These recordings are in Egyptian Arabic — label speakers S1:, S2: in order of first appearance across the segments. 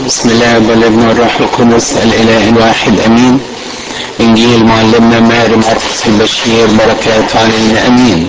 S1: بسم الله والابن والروح القدس الاله الواحد امين انجيل معلمنا ماري مرقس البشير بركاته علينا امين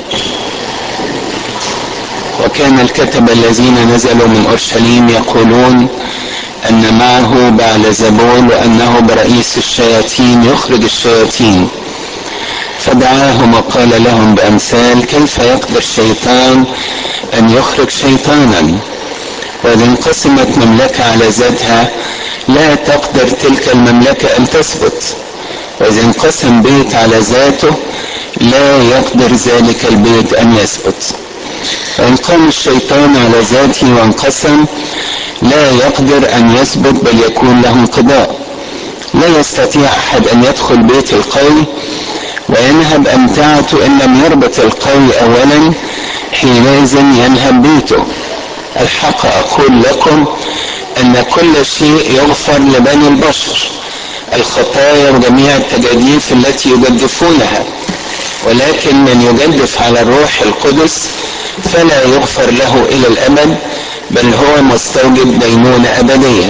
S1: وكان الكتبة الذين نزلوا من اورشليم يقولون ان معه بعلزبول وانه برئيس الشياطين يخرج الشياطين فدعاهم وقال لهم بامثال كيف يقدر الشيطان ان يخرج شيطانا واذا انقسمت مملكه على ذاتها لا تقدر تلك المملكه ان تثبت واذا انقسم بيت على ذاته لا يقدر ذلك البيت ان يثبت وان قام الشيطان على ذاته وانقسم لا يقدر ان يثبت بل يكون له انقضاء لا يستطيع احد ان يدخل بيت القوي وينهب امتعته ان لم يربط القوي اولا حينئذ ينهب بيته الحق اقول لكم ان كل شيء يغفر لبني البشر الخطايا وجميع التجاديف التي يجدفونها ولكن من يجدف على الروح القدس فلا يغفر له الى الابد بل هو مستوجب دينونه ابديه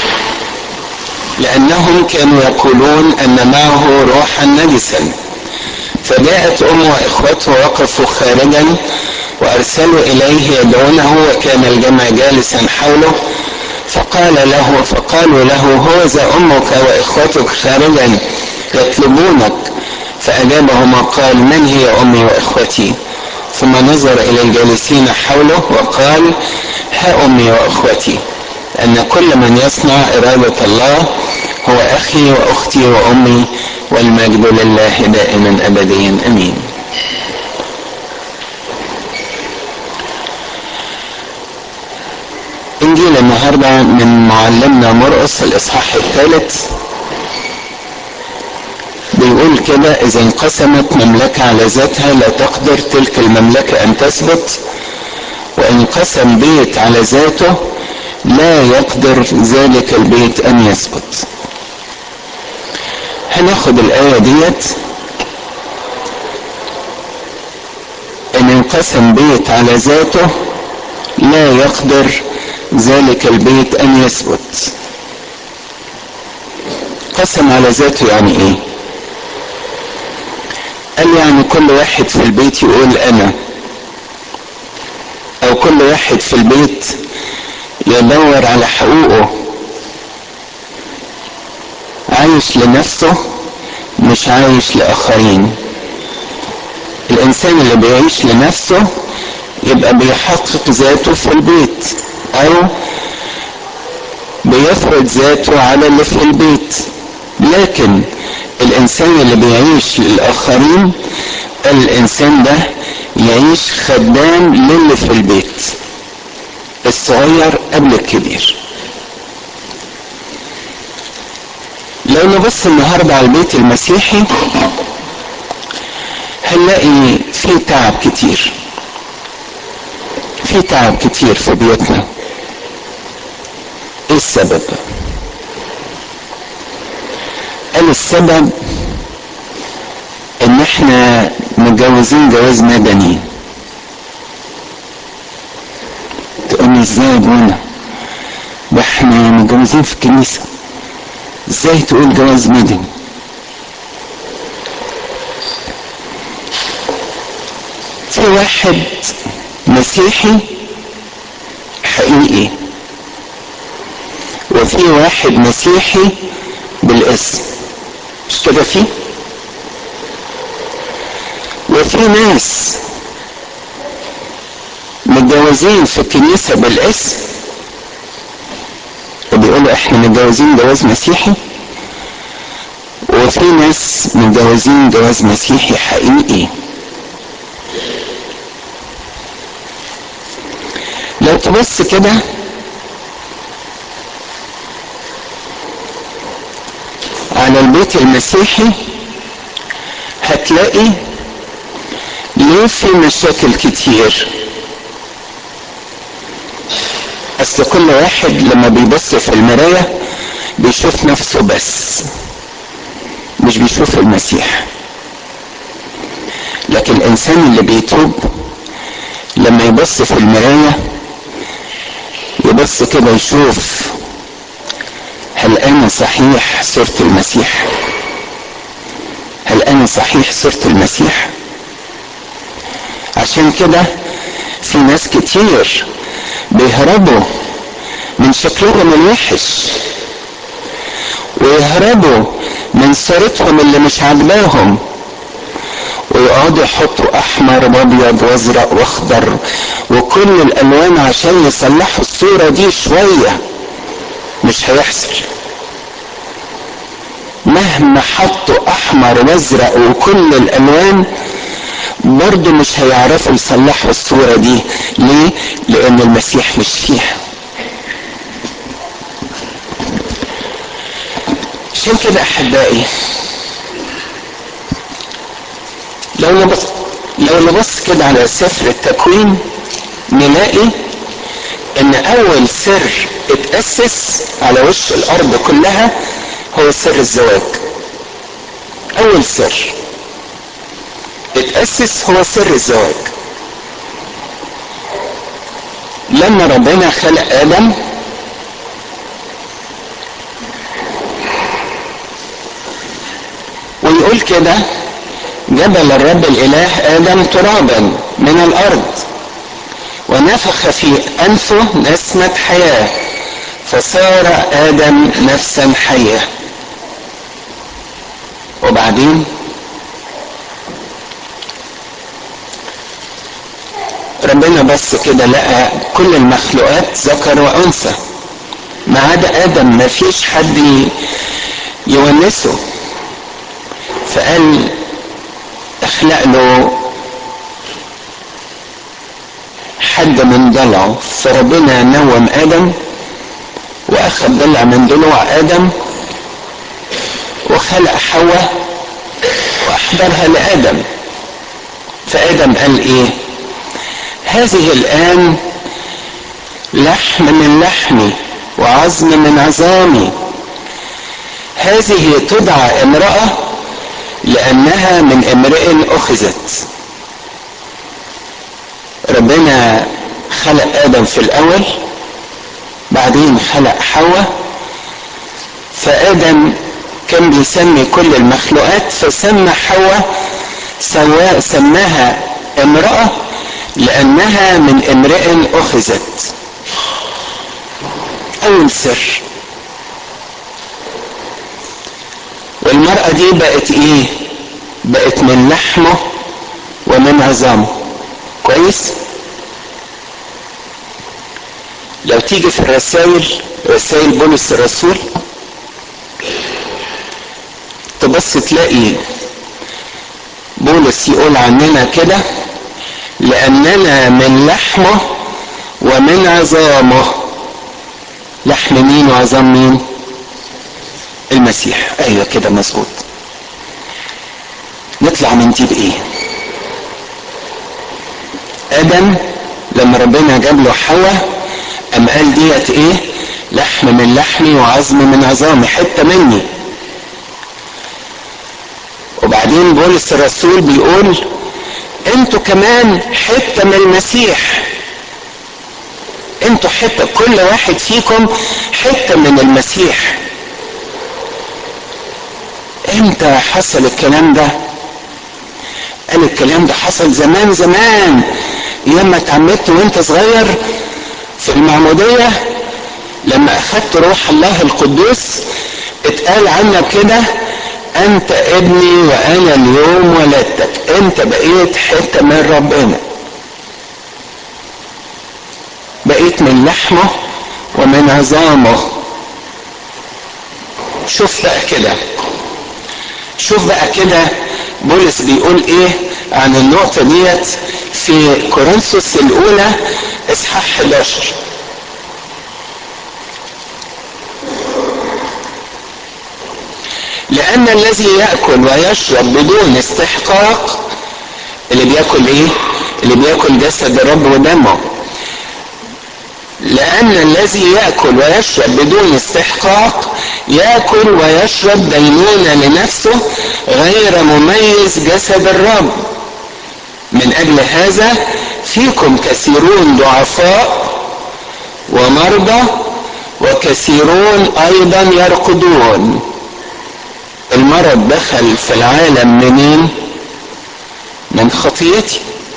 S1: لانهم كانوا يقولون ان معه روحا نجسا فجاءت امه واخوته وقفوا خارجا وارسلوا اليه يدعونه وكان الجمع جالسا حوله فقال له فقالوا له هو ذا امك واخوتك خارجا يطلبونك فاجابهم وقال من هي امي واخوتي ثم نظر الى الجالسين حوله وقال ها امي واخوتي ان كل من يصنع اراده الله هو اخي واختي وامي والمجد لله دائما ابديا امين انجيل النهارده من معلمنا مرقس الاصحاح الثالث بيقول كده اذا انقسمت مملكه على ذاتها لا تقدر تلك المملكه ان تثبت وان انقسم بيت على ذاته لا يقدر ذلك البيت ان يثبت هناخد الايه ديت ان انقسم بيت على ذاته لا يقدر ذلك البيت ان يثبت قسم على ذاته يعني ايه قال يعني كل واحد في البيت يقول انا او كل واحد في البيت يدور على حقوقه عايش لنفسه مش عايش لاخرين الانسان اللي بيعيش لنفسه يبقى بيحقق ذاته في البيت او بيفرض ذاته على اللي في البيت لكن الانسان اللي بيعيش للاخرين الانسان ده يعيش خدام للي في البيت الصغير قبل الكبير لو نبص النهارده على البيت المسيحي هنلاقي فيه تعب كتير في تعب كتير في بيوتنا ايه السبب قال السبب ان احنا متجوزين جواز مدني تقول ازاي يا ابونا ده احنا متجوزين في الكنيسه ازاي تقول جواز مدني في واحد مسيحي حقيقي وفي واحد مسيحي بالاسم مش كده فيه وفي ناس متجوزين في الكنيسة بالاسم وبيقولوا احنا متجوزين جواز مسيحي وفي ناس متجوزين جواز مسيحي حقيقي لو تبص كده على البيت المسيحي هتلاقي ليه في مشاكل كتير اصل كل واحد لما بيبص في المراية بيشوف نفسه بس مش بيشوف المسيح لكن الانسان اللي بيتوب لما يبص في المراية يبص كده يشوف صحيح صورة المسيح هل انا صحيح صورة المسيح عشان كده في ناس كتير بيهربوا من شكلهم الوحش ويهربوا من صورتهم اللي مش عاجباهم ويقعدوا يحطوا احمر وابيض وازرق واخضر وكل الالوان عشان يصلحوا الصوره دي شويه مش هيحصل مهما حطوا احمر وازرق وكل الالوان برضه مش هيعرفوا يصلحوا الصورة دي ليه؟ لأن المسيح مش فيها عشان كده أحبائي لو نبص لو نبص كده على سفر التكوين نلاقي ان اول سر اتأسس على وش الارض كلها هو سر الزواج اول سر اتأسس هو سر الزواج لما ربنا خلق ادم ويقول كده جبل الرب الاله ادم ترابا من الارض ونفخ في انفه نسمة حياة فصار ادم نفسا حية وبعدين ربنا بس كده لقى كل المخلوقات ذكر وانثى ما عدا ادم ما فيش حد يونسه فقال اخلق له حد من ضلعه فربنا نوم ادم واخذ ضلع من ضلوع ادم وخلق حواء واحضرها لادم فادم قال ايه هذه الان لحم من لحمي وعظم من عظامي هذه تدعى امراه لانها من امرئ اخذت ربنا خلق ادم في الاول بعدين خلق حواء فادم كان بيسمي كل المخلوقات فسمى حواء سواء سماها امراه لانها من امرئ اخذت اول سر والمرأة دي بقت ايه بقت من لحمه ومن عظامه كويس لو تيجي في الرسائل رسائل بولس الرسول تبص تلاقي بولس يقول عننا كده لأننا من لحمه ومن عظامه لحم مين وعظام مين المسيح ايوه كده مظبوط نطلع من دي بايه ادم لما ربنا جاب له حواء ام قال ديت ايه لحم من لحمي وعظم من عظامي حته مني وبعدين بولس الرسول بيقول انتوا كمان حته من المسيح انتوا حته كل واحد فيكم حته من المسيح امتى حصل الكلام ده قال الكلام ده حصل زمان زمان لما اتعمدت وانت صغير في المعمودية لما اخدت روح الله القدوس اتقال عنك كده انت ابني وانا اليوم ولدتك انت بقيت حتة من ربنا بقيت من لحمه ومن عظامه شوف بقى كده شوف بقى كده بولس بيقول ايه عن النقطة ديت في كورنثوس الاولى اصحاح 11 لان الذي ياكل ويشرب بدون استحقاق اللي بياكل ايه اللي بياكل جسد الرب ودمه لأن الذي يأكل ويشرب بدون استحقاق يأكل ويشرب دينونة لنفسه غير مميز جسد الرب من أجل هذا فيكم كثيرون ضعفاء ومرضى وكثيرون ايضا يرقدون المرض دخل في العالم منين من خطيتي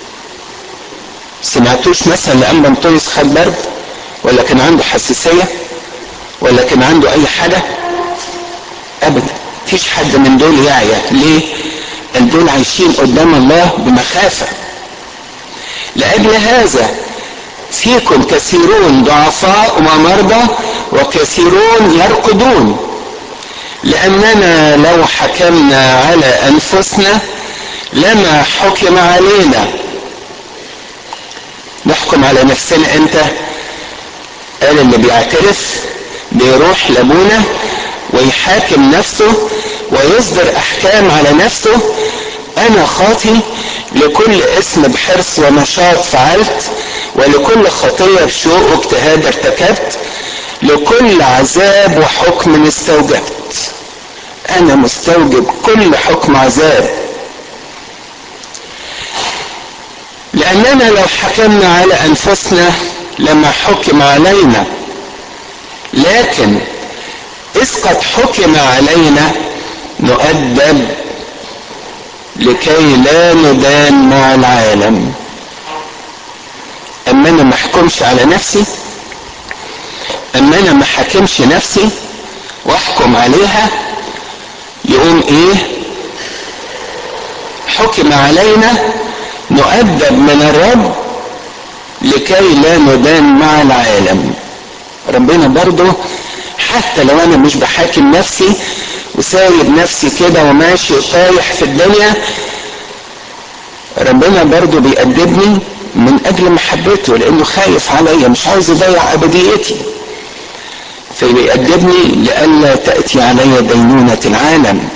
S1: سمعتوش مثلا لأما انطونيوس خد برد ولا كان عنده حساسية ولا كان عنده اي حاجة ابدا مفيش حد من دول يعيا ليه دول عايشين قدام الله بمخافة لأجل هذا فيكم كثيرون ضعفاء ومرضى وكثيرون يرقدون لأننا لو حكمنا على أنفسنا لما حكم علينا نحكم على نفسنا امتى قال اللي بيعترف بيروح لابونا ويحاكم نفسه ويصدر احكام على نفسه انا خاطي لكل اسم بحرص ونشاط فعلت ولكل خطيه بشوق واجتهاد ارتكبت لكل عذاب وحكم استوجبت انا مستوجب كل حكم عذاب لاننا لو حكمنا على انفسنا لما حكم علينا لكن إذ قد حكم علينا نؤدب لكي لا ندان مع العالم أما أنا ما أحكمش على نفسي أما أنا ما حكمش نفسي وأحكم عليها يقوم إيه حكم علينا نؤدب من الرب لكي لا ندان مع العالم ربنا برضه حتى لو انا مش بحاكم نفسي وسايب نفسي كده وماشي طايح في الدنيا ربنا برضه بيأدبني من اجل محبته لانه خايف عليا مش عايز يضيع ابديتي فبيأدبني لئلا تأتي علي دينونة العالم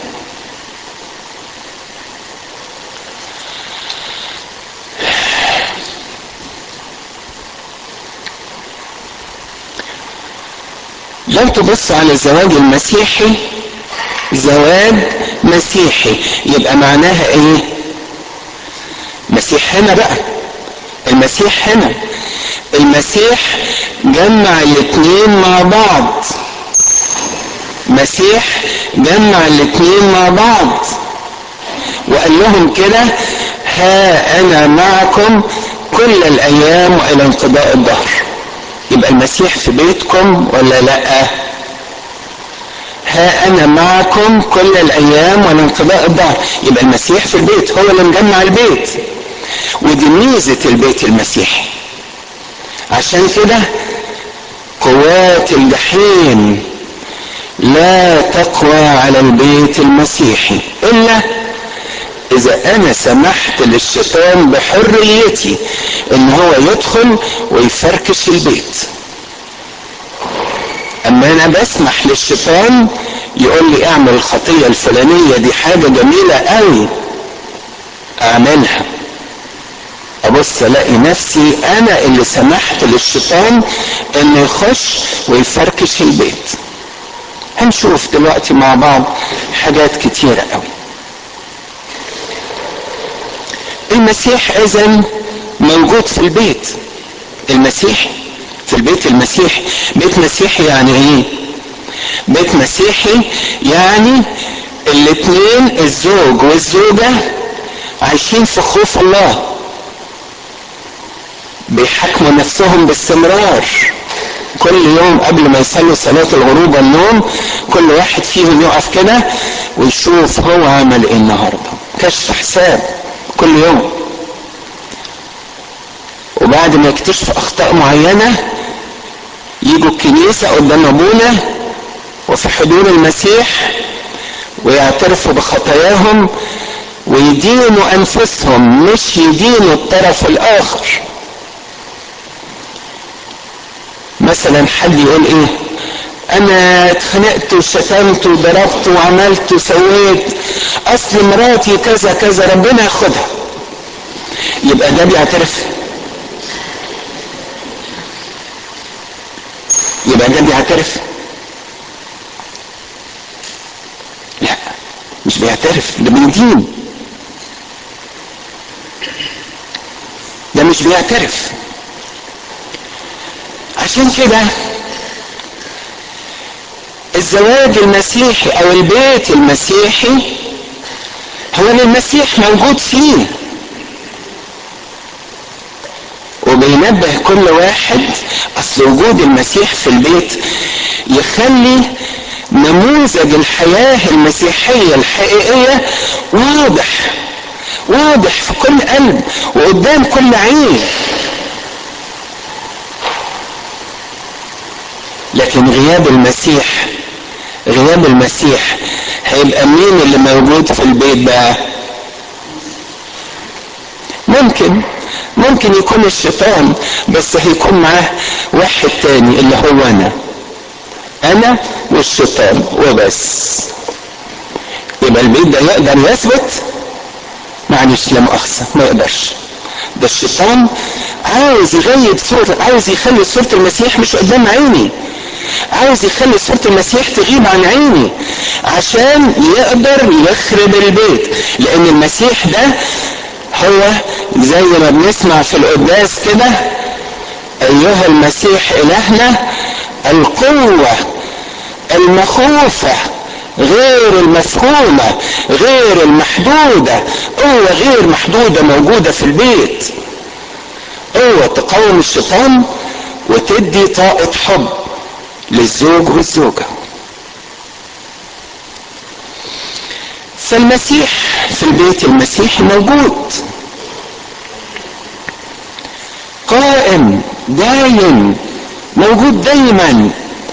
S1: لو تبص على الزواج المسيحي زواج مسيحي يبقى معناها ايه مسيح هنا بقى المسيح هنا المسيح جمع الاتنين مع بعض مسيح جمع الاتنين مع بعض وقال لهم كده ها انا معكم كل الايام والى انقضاء الدهر يبقى المسيح في بيتكم ولا لا ها انا معكم كل الايام ولانقضاء الدهر يبقى المسيح في البيت هو اللي مجمع البيت ودي ميزه البيت المسيحي عشان كده قوات الجحيم لا تقوى على البيت المسيحي الا اذا انا سمحت للشيطان بحريتي ان هو يدخل ويفركش البيت اما انا بسمح للشيطان يقول لي اعمل الخطيه الفلانيه دي حاجه جميله قوي اعملها ابص الاقي نفسي انا اللي سمحت للشيطان انه يخش ويفركش البيت هنشوف دلوقتي مع بعض حاجات كتيره قوي المسيح اذا موجود في البيت المسيحي في البيت المسيحي بيت مسيحي يعني ايه بيت مسيحي يعني الاثنين الزوج والزوجة عايشين في خوف الله بيحكموا نفسهم باستمرار كل يوم قبل ما يصلوا صلاة الغروب والنوم كل واحد فيهم يقف كده ويشوف هو عمل ايه النهارده كشف حساب كل يوم وبعد ما يكتشف اخطاء معينه يجوا الكنيسه قدام ابونا وفي حضور المسيح ويعترفوا بخطاياهم ويدينوا انفسهم مش يدينوا الطرف الاخر مثلا حد يقول ايه انا اتخنقت وشتمت وضربت وعملت وسويت اصل مراتي كذا كذا ربنا ياخدها يبقى ده بيعترف يبقى ده بيعترف لا مش بيعترف ده بيدين ده مش بيعترف عشان كده الزواج المسيحي او البيت المسيحي هو اللي المسيح موجود فيه وبينبه كل واحد اصل وجود المسيح في البيت يخلي نموذج الحياة المسيحية الحقيقية واضح واضح في كل قلب وقدام كل عين لكن غياب المسيح غياب المسيح هيبقى مين اللي موجود في البيت بقى ممكن ممكن يكون الشيطان بس هيكون معاه واحد تاني اللي هو انا انا والشيطان وبس يبقى البيت ده يقدر يثبت معلش لا مؤاخذه ما يقدرش ده الشيطان عاوز يغيب صورة عاوز يخلي صورة المسيح مش قدام عيني عاوز يخلي صورة المسيح تغيب عن عيني عشان يقدر يخرب البيت لان المسيح ده هو زي ما بنسمع في القداس كده ايها المسيح الهنا القوة المخوفة غير المفهومة غير المحدودة قوة غير محدودة موجودة في البيت قوة تقاوم الشيطان وتدي طاقة حب للزوج والزوجة فالمسيح في البيت المسيحي موجود قائم دايم موجود دايما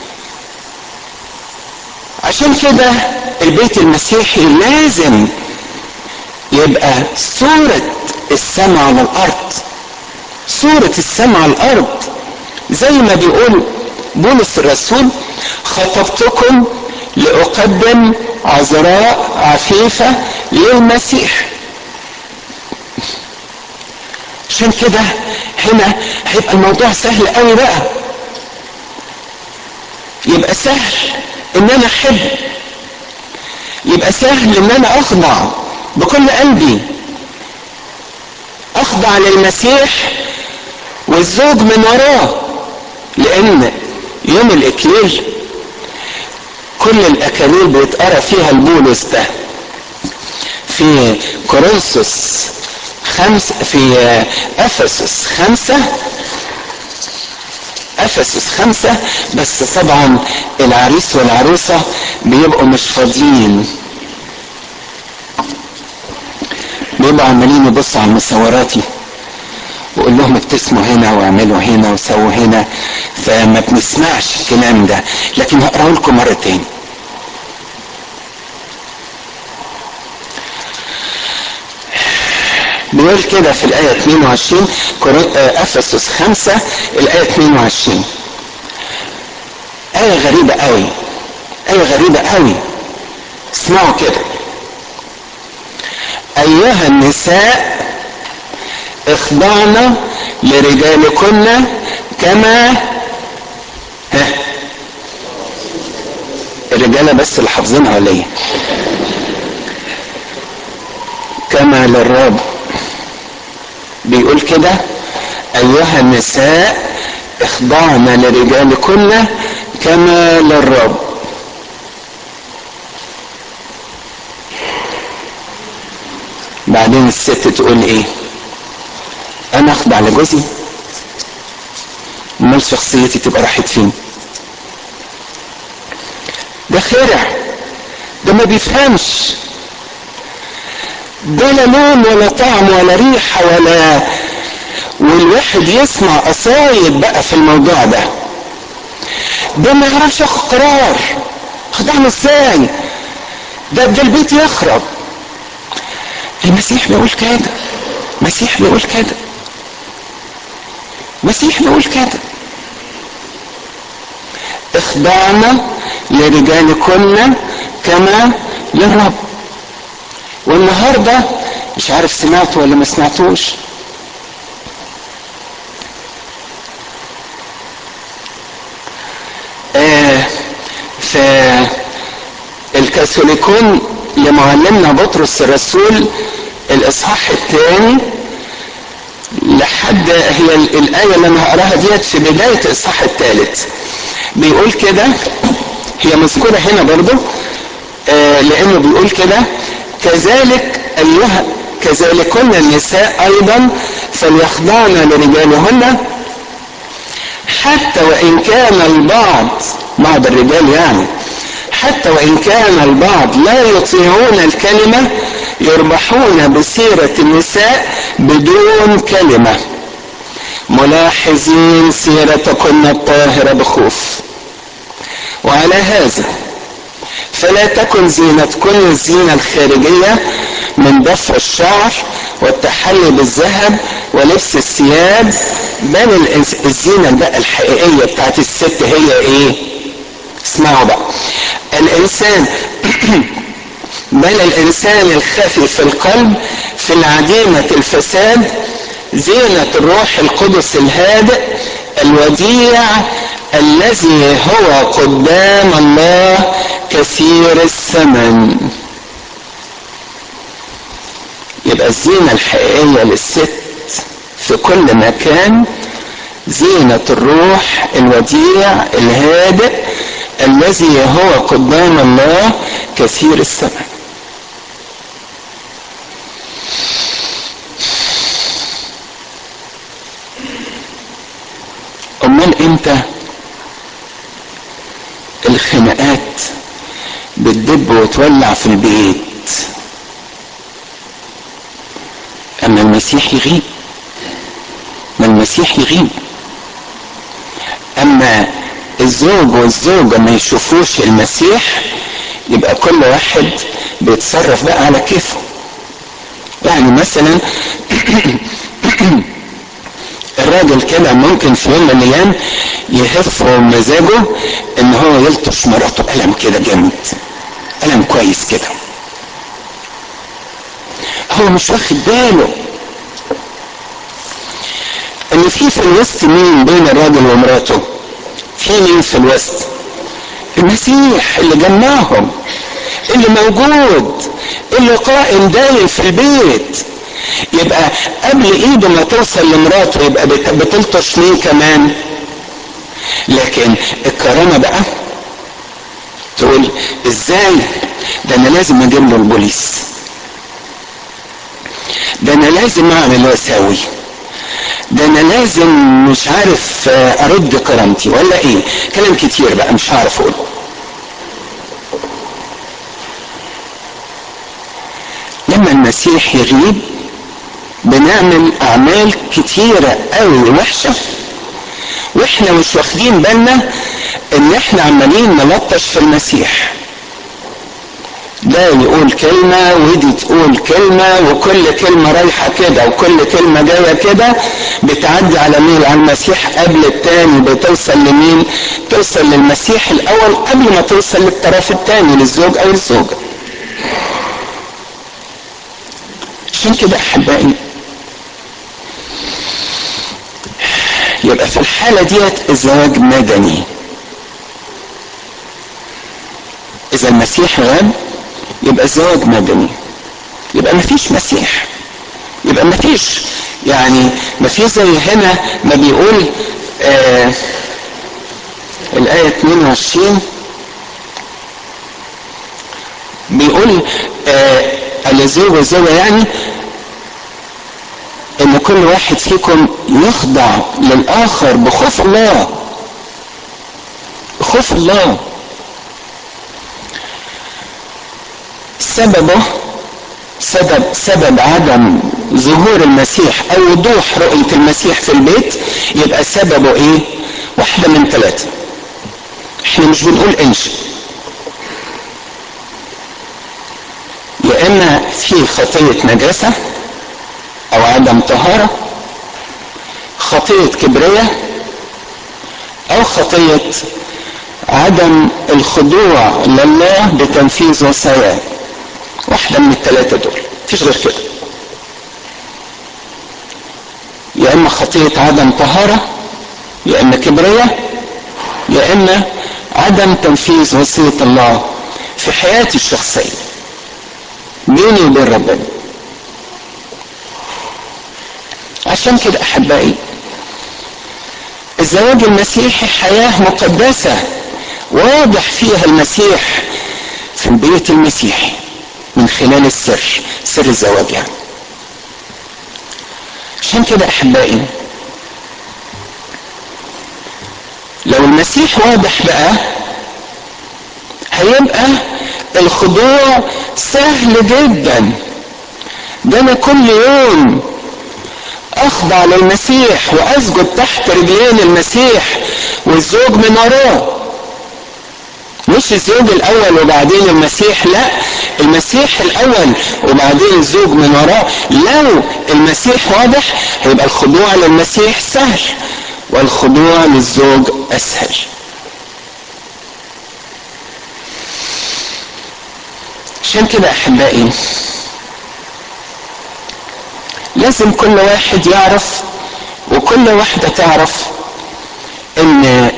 S1: عشان كده البيت المسيحي لازم يبقى صورة السماء على الأرض صورة السماء على الأرض زي ما بيقول بولس الرسول خطبتكم لأقدم عذراء عفيفة للمسيح عشان كده هنا هيبقى الموضوع سهل قوي بقى يبقى سهل ان انا احب يبقى سهل ان انا اخضع بكل قلبي اخضع للمسيح والزوج من وراه لان يوم الاكليل كل الاكاليل بيتقرا فيها البولس ده في كورنثوس خمس في افسس خمسة افسس خمسة بس طبعا العريس والعروسة بيبقوا مش فاضيين بيبقوا عمالين يبصوا على المصوراتي وقول لهم ابتسموا هنا واعملوا هنا وسووا هنا فما بنسمعش الكلام ده لكن هقراه لكم مرة تاني بيقول كده في الآية 22 أفسس 5 الآية 22 آية غريبة قوي آية غريبة قوي اسمعوا كده أيها النساء اخضعن لرجالكن كما ها الرجاله بس اللي حافظينها ولا ايه كما للرب بيقول كده ايها النساء اخضعن لرجالكن كما للرب بعدين الست تقول ايه انا اخضع لجوزي امال شخصيتي تبقى راحت فين ده خرع ده ما بيفهمش ده لا لون ولا طعم ولا ريحة ولا والواحد يسمع قصايد بقى في الموضوع ده ده ما يعرفش ياخد قرار خدعنا ازاي ده ده البيت يخرب المسيح بيقول كده المسيح بيقول كده المسيح بيقول كده اخضعنا لرجالكن كما للرب والنهارده مش عارف سمعتوا ولا ما سمعتوش آه في الكاثوليكون لمعلمنا بطرس الرسول الاصحاح الثاني لحد هي الايه اللي انا هقراها ديت في بدايه الاصحاح الثالث بيقول كده هي مذكورة هنا برضو آه لانه بيقول كده كذلك ايها كذلكن النساء ايضا فليخضعن لرجالهن حتى وان كان البعض بعض الرجال يعني حتى وان كان البعض لا يطيعون الكلمه يربحون بسيره النساء بدون كلمه ملاحظين سيرتكن الطاهره بخوف وعلى هذا فلا تكن زينتكن الزينه الخارجيه من ضفر الشعر والتحلي بالذهب ولبس الثياب بل الزينه بقى الحقيقيه بتاعت الست هي ايه؟ اسمعوا بقى الانسان بل الانسان الخفي في القلب في العديمه الفساد زينه الروح القدس الهادئ الوديع الذي هو قدام الله كثير الثمن يبقى الزينة الحقيقية للست في كل مكان زينة الروح الوديع الهادئ الذي هو قدام الله كثير الثمن امال امتى الخناقات بتدب وتولع في البيت اما المسيح يغيب ما المسيح يغيب اما الزوج والزوجة ما يشوفوش المسيح يبقى كل واحد بيتصرف بقى على كيفه يعني مثلا الراجل كده ممكن في يوم من الايام يهف مزاجه ان هو يلطش مراته قلم كده جامد قلم كويس كده هو مش واخد باله ان في في الوسط مين بين الراجل ومراته في مين في الوسط المسيح اللي جمعهم اللي موجود اللي قائم دايم في البيت يبقى قبل ايده ما توصل لمراته يبقى بتلطش مين كمان لكن الكرامة بقى تقول ازاي ده انا لازم اجيب له البوليس ده انا لازم اعمل واساوي ده انا لازم مش عارف ارد كرامتي ولا ايه كلام كتير بقى مش هعرف اقوله لما المسيح يغيب بنعمل اعمال كتيرة قوي وحشة واحنا مش واخدين بالنا ان احنا عمالين نلطش في المسيح ده يقول كلمة ودي تقول كلمة وكل كلمة رايحة كده وكل كلمة جاية كده بتعدي على مين على المسيح قبل التاني بتوصل لمين توصل للمسيح الاول قبل ما توصل للطرف التاني للزوج او الزوجة عشان كده احبائي يبقى في الحالة ديت الزواج مدني اذا المسيح غاب يبقى الزواج مدني يبقى مفيش مسيح يبقى مفيش يعني مفيش زي هنا ما بيقول آه الآية 22 بيقول آه الزوج والزوجة يعني ان كل واحد فيكم يخضع للاخر بخوف الله بخوف الله سببه سبب سبب عدم ظهور المسيح او وضوح رؤية المسيح في البيت يبقى سببه ايه واحدة من ثلاثة احنا مش بنقول انشئ يا اما في خطية نجاسة او عدم طهارة خطية كبرية او خطية عدم الخضوع لله بتنفيذ وصاياه واحدة من الثلاثة دول مفيش غير كده يا اما خطية عدم طهارة يا اما كبرية يا اما عدم تنفيذ وصية الله في حياتي الشخصية بيني وبين ربنا عشان كده احبائي الزواج المسيحي حياة مقدسة واضح فيها المسيح في البيت المسيحي من خلال السر سر الزواج يعني عشان كده احبائي لو المسيح واضح بقى هيبقى الخضوع سهل جدا ده انا كل يوم اخضع للمسيح واسجد تحت رجلين المسيح والزوج من وراه مش الزوج الاول وبعدين المسيح لا المسيح الاول وبعدين الزوج من وراه لو المسيح واضح هيبقى الخضوع للمسيح سهل والخضوع للزوج اسهل عشان كده احبائي لازم كل واحد يعرف وكل واحدة تعرف ان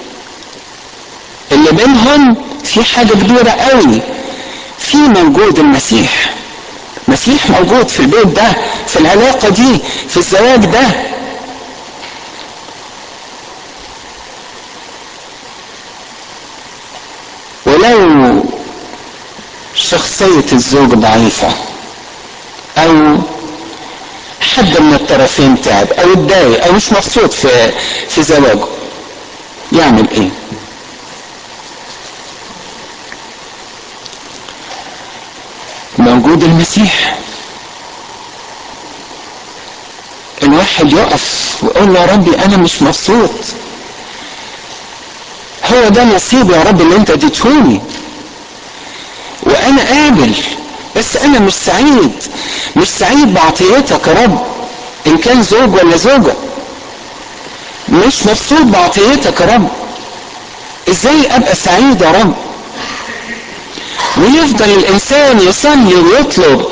S1: اللي بينهم في حاجة كبيرة قوي في موجود المسيح مسيح موجود في البيت ده في العلاقة دي في الزواج ده ولو شخصية الزوج ضعيفة أو حد من الطرفين تعب أو اتضايق أو مش مبسوط في في زواجه يعمل إيه؟ موجود المسيح الواحد يقف ويقول له يا ربي انا مش مبسوط هو ده نصيب يا رب اللي انت اديتهوني وانا قابل بس انا مش سعيد مش سعيد بعطيتك يا رب ان كان زوج ولا زوجه مش مبسوط بعطيتك يا رب ازاي ابقى سعيد يا رب ويفضل الانسان يصلي ويطلب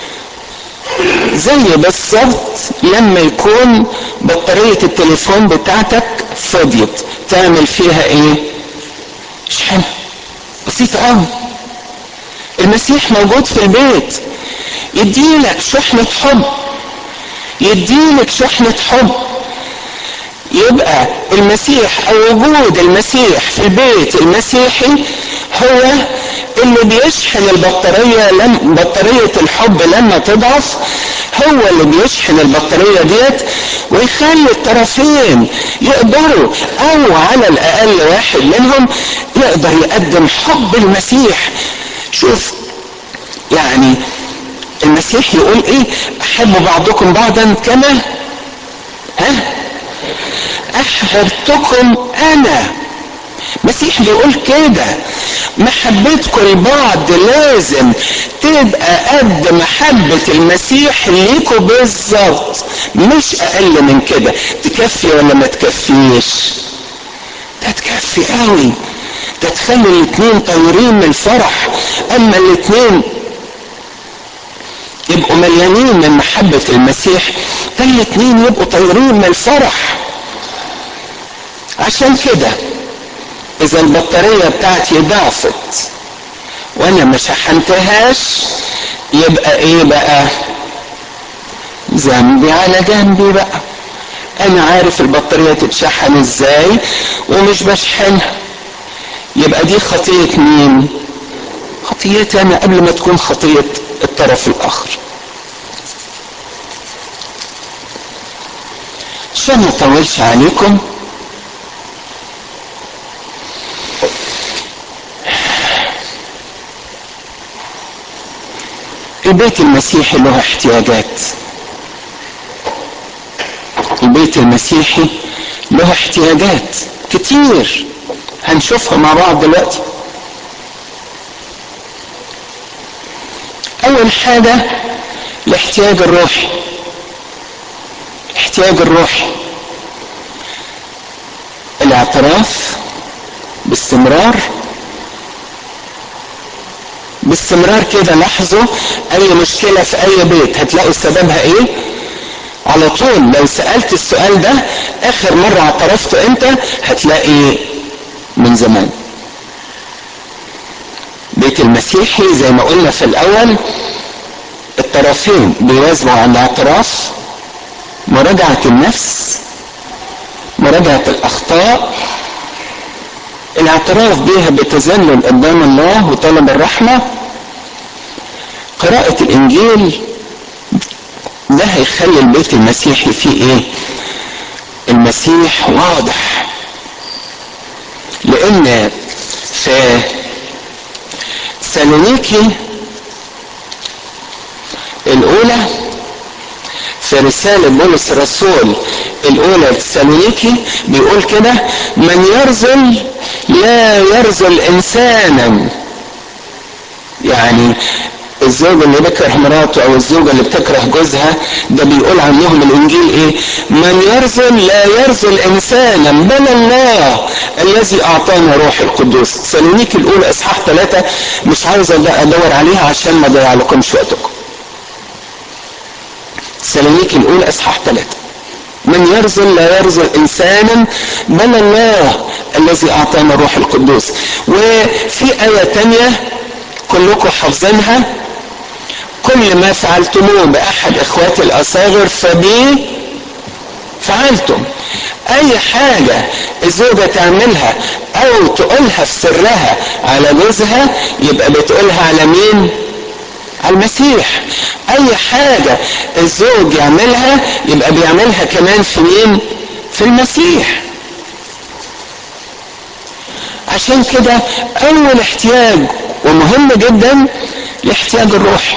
S1: زي بالظبط لما يكون بطارية التليفون بتاعتك فضيت تعمل فيها ايه شحن بسيطة قوي المسيح موجود في البيت يديلك شحنة حب يديلك شحنة حب يبقى المسيح او وجود المسيح في البيت المسيحي هو اللي بيشحن البطارية لم بطارية الحب لما تضعف هو اللي بيشحن البطارية ديت ويخلي الطرفين يقدروا او على الاقل واحد منهم يقدر يقدم حب المسيح شوف يعني المسيح يقول ايه احبوا بعضكم بعضا كما ها احببتكم انا مسيح بيقول كده محبتكم لبعض لازم تبقى قد محبة المسيح ليكوا بالظبط مش اقل من كده تكفي ولا ما تكفيش ده تكفي قوي ده تخلي الاتنين طايرين من الفرح اما الاتنين يبقوا مليانين من محبة المسيح ده الاتنين يبقوا طايرين من الفرح عشان كده اذا البطارية بتاعتي ضعفت وانا ما شحنتهاش يبقى ايه بقى ذنبي على جنبي بقى انا عارف البطارية تتشحن ازاي ومش بشحنها يبقى دي خطية مين خطيتي انا قبل ما تكون خطية الطرف الاخر عشان ما اطولش عليكم البيت المسيحي له احتياجات البيت المسيحي له احتياجات كتير هنشوفها مع بعض دلوقتي اول حاجة الاحتياج الروحي الاحتياج الروحي الاعتراف باستمرار باستمرار كده لاحظوا اي مشكلة في اي بيت هتلاقوا سببها ايه على طول لو سألت السؤال ده اخر مرة اعترفته امتى هتلاقي من زمان بيت المسيحي زي ما قلنا في الاول الطرفين بيواظبوا على الاعتراف مراجعة النفس مراجعة الاخطاء الاعتراف بيها بالتذلل قدام الله وطلب الرحمة قراءة الانجيل ده هيخلي البيت المسيحي فيه ايه المسيح واضح لان في سالونيكي الاولى في رسالة بولس الرسول الأولى لتسالونيكي بيقول كده من يرزل لا يرزل إنسانا يعني الزوج اللي بيكره مراته أو الزوجة اللي بتكره جوزها ده بيقول عنهم الإنجيل إيه؟ من يرزل لا يرزل إنسانا بل الله الذي أعطانا روح القدوس تسالونيكي الأولى إصحاح ثلاثة مش عاوز أدور عليها عشان ما أضيع لكمش وقتكم سالونيكي الأولى إصحاح ثلاثة من يرزل لا يرزل إنسانا بل الله الذي أعطانا الروح القدوس وفي آية تانية كلكم حافظينها كل ما فعلتموه بأحد إخواتي الأصاغر فبي فعلتم أي حاجة الزوجة تعملها أو تقولها في سرها على جوزها يبقى بتقولها على مين؟ على المسيح اي حاجة الزوج يعملها يبقى بيعملها كمان في مين في المسيح عشان كده اول احتياج ومهم جدا الاحتياج الروحي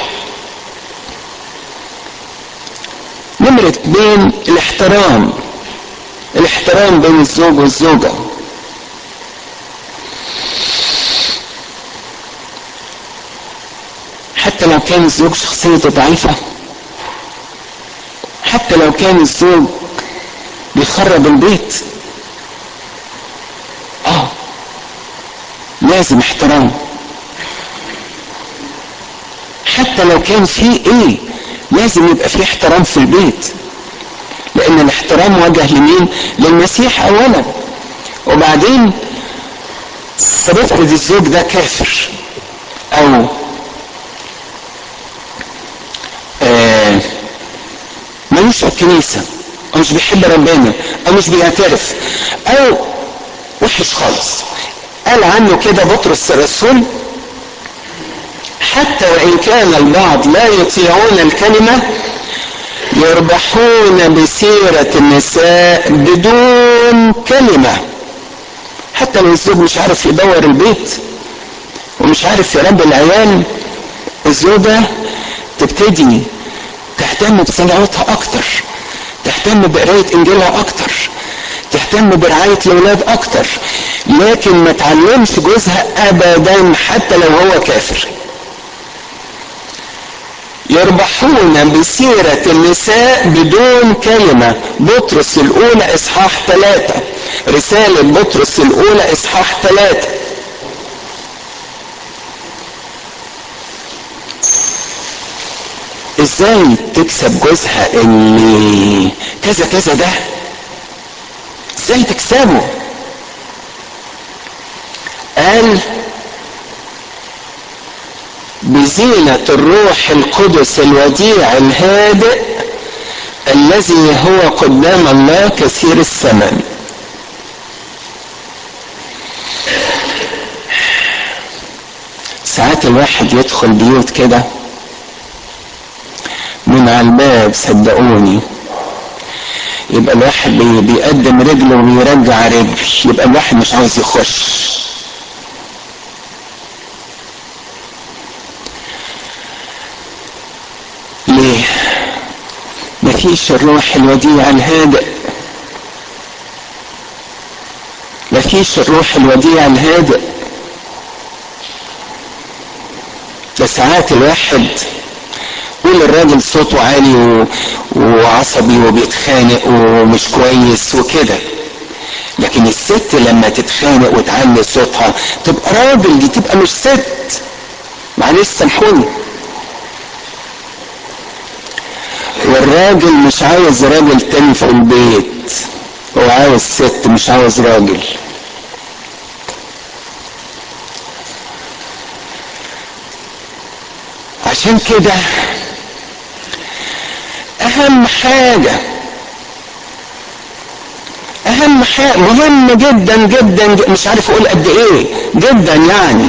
S1: نمرة اتنين الاحترام الاحترام بين الزوج والزوجة حتى لو كان الزوج شخصيته ضعيفة حتى لو كان الزوج بيخرب البيت اه لازم احترام حتى لو كان في ايه لازم يبقى في احترام في البيت لان الاحترام وجه لمين للمسيح اولا وبعدين سنفرض الزوج ده كافر او آه ملوش في الكنيسة او مش بيحب ربنا او مش بيعترف او وحش خالص قال عنه كده بطرس الرسول حتى وان كان البعض لا يطيعون الكلمة يربحون بسيرة النساء بدون كلمة حتى لو الزوج مش عارف يدور البيت ومش عارف يربي العيال الزوجة تبتدي تهتم بصلواتها اكتر تهتم بقراية انجيلها اكتر تهتم برعاية الاولاد اكتر لكن ما تعلمش جوزها ابدا حتى لو هو كافر يربحون بسيرة النساء بدون كلمة بطرس الأولى إصحاح ثلاثة رسالة بطرس الأولى إصحاح ثلاثة ازاي تكسب جوزها اللي كذا كذا ده ازاي تكسبه قال بزينة الروح القدس الوديع الهادئ الذي هو قدام الله كثير الثمن ساعات الواحد يدخل بيوت كده من على الباب صدقوني يبقى الواحد بيقدم رجله ويرجع رجل يبقى الواحد مش عاوز يخش ليه مفيش الروح الوديع الهادئ مفيش الروح الوديع الهادئ ده ساعات الواحد يقول الراجل صوته عالي و... وعصبي وبيتخانق ومش كويس وكده لكن الست لما تتخانق وتعلي صوتها تبقى راجل دي تبقى مش ست معلش سامحوني والراجل مش عاوز راجل تاني في البيت هو عاوز ست مش عاوز راجل عشان كده اهم حاجة اهم مهم مهم جدا جدا مش عارف اقول قد ايه جدا يعني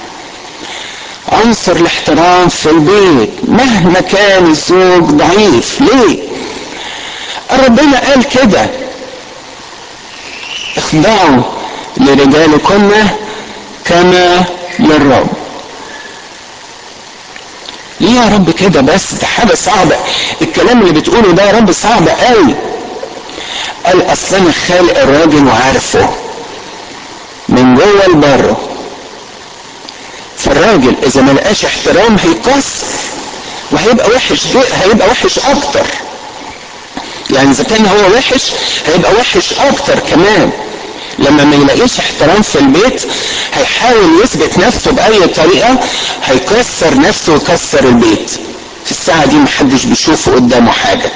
S1: عنصر الاحترام في البيت مهما كان الزوج ضعيف ليه ربنا قال كده اخضعوا لرجالكن كما للرب ليه يا رب كده بس ده حاجه صعبه الكلام اللي بتقوله ده يا رب صعب قوي قال اصل انا خالق الراجل وعارفه من جوه لبره فالراجل اذا ما لقاش احترام هيكسر وهيبقى وحش هيبقى وحش اكتر يعني اذا كان هو وحش هيبقى وحش اكتر كمان لما ما يلاقيش احترام في البيت هيحاول يثبت نفسه باي طريقه هيكسر نفسه ويكسر البيت في الساعه دي محدش بيشوف قدامه حاجه